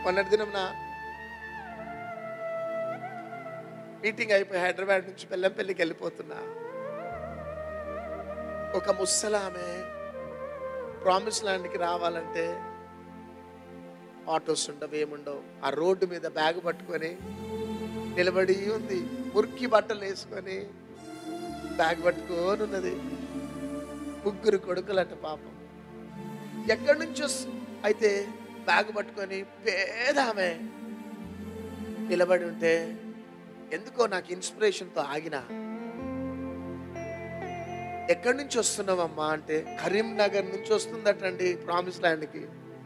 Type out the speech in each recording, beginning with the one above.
మొన్నటి దినం నా మీటింగ్ అయిపోయి హైదరాబాద్ నుంచి పెళ్ళంపల్లికి వెళ్ళిపోతున్నా ఒక ముసలామె ప్రామిస్ ల్యాండ్కి రావాలంటే ఆటోస్ ఉండవు ఏముండవు ఆ రోడ్డు మీద బ్యాగ్ పట్టుకొని నిలబడి ఉంది మురికి బట్టలు వేసుకొని బ్యాగ్ పట్టుకొని ఉన్నది ముగ్గురు కొడుకులట పాపం ఎక్కడి నుంచి వస్తు అయితే బ్యాగ్ పట్టుకొని పేద ఆమె నిలబడి ఉంటే ఎందుకో నాకు ఇన్స్పిరేషన్తో ఆగిన ఎక్కడి నుంచి వస్తున్నావమ్మా అంటే కరీంనగర్ నుంచి వస్తుందటండి ప్రామిస్ ల్యాండ్కి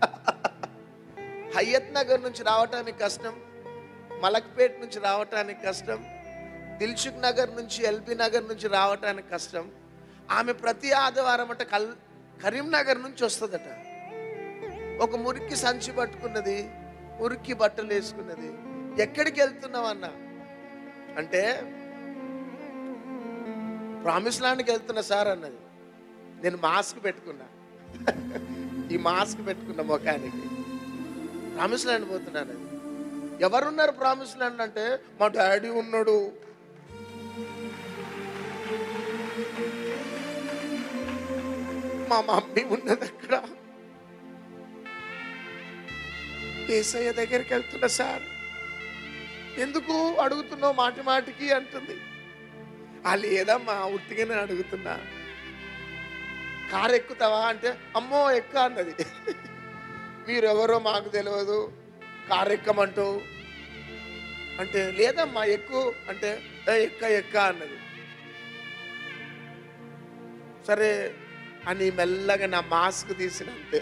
హయ్యత్ నగర్ నుంచి రావటానికి కష్టం మలక్పేట్ నుంచి రావటానికి కష్టం దిల్సుఖ్ నగర్ నుంచి ఎల్బీ నగర్ నుంచి రావటానికి కష్టం ఆమె ప్రతి ఆదివారం అట కల్ కరీంనగర్ నుంచి వస్తుందట ఒక మురికి సంచి పట్టుకున్నది మురికి బట్టలు వేసుకున్నది ఎక్కడికి వెళ్తున్నావు అన్న అంటే ప్రామిస్ ల్యాండ్కి వెళ్తున్నా సార్ అన్నది నేను మాస్క్ పెట్టుకున్నా ఈ మాస్క్ పెట్టుకున్న ముఖానికి ప్రామిస్ ల్యాండ్ పోతున్నాను అది ఎవరున్నారు ప్రామిస్ ల్యాండ్ అంటే మా డాడీ ఉన్నాడు మా మమ్మీ ఉన్నది అక్కడ ఏసయ్య దగ్గరికి వెళ్తున్నా సార్ ఎందుకు అడుగుతున్నావు మాటి మాటికి అంటుంది ఆ లేదమ్మా ఉట్టిగానే అడుగుతున్నా కారు ఎక్కుతావా అంటే అమ్మో ఎక్క అన్నది మీరెవరో మాకు తెలియదు కారు ఎక్కమంటూ అంటే లేదమ్మా ఎక్కువ అంటే "ఏ, ఎక్క ఎక్క అన్నది సరే అని మెల్లగా నా మాస్క్ తీసినంతే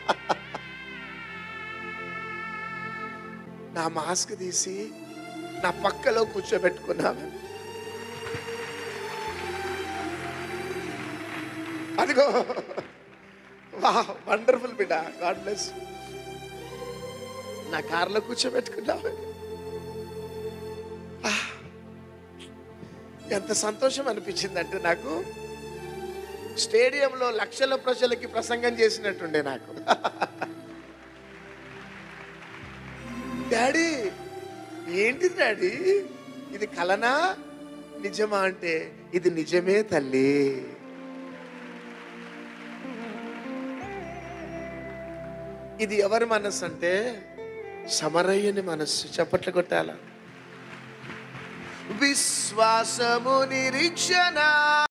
నా మాస్క్ తీసి నా పక్కలో కూర్చోబెట్టుకున్నాను అదిగో వా వండర్ఫుల్ బిడ్డ గాడ్ బ్లెస్ నా కార్లో కూర్చోబెట్టుకున్నావు ఆ, ఎంత సంతోషం అనిపించిందంటే నాకు స్టేడియంలో లక్షల ప్రజలకి ప్రసంగం చేసినట్టుండే నాకు డాడీ ఏంటిది డాడీ ఇది కలనా నిజమా అంటే ఇది నిజమే తల్లి ఇది ఎవరి మనస్సు అంటే సమరయ్యని మనస్సు చప్పట్లు కొట్టాల విశ్వాసము నిరీక్షణ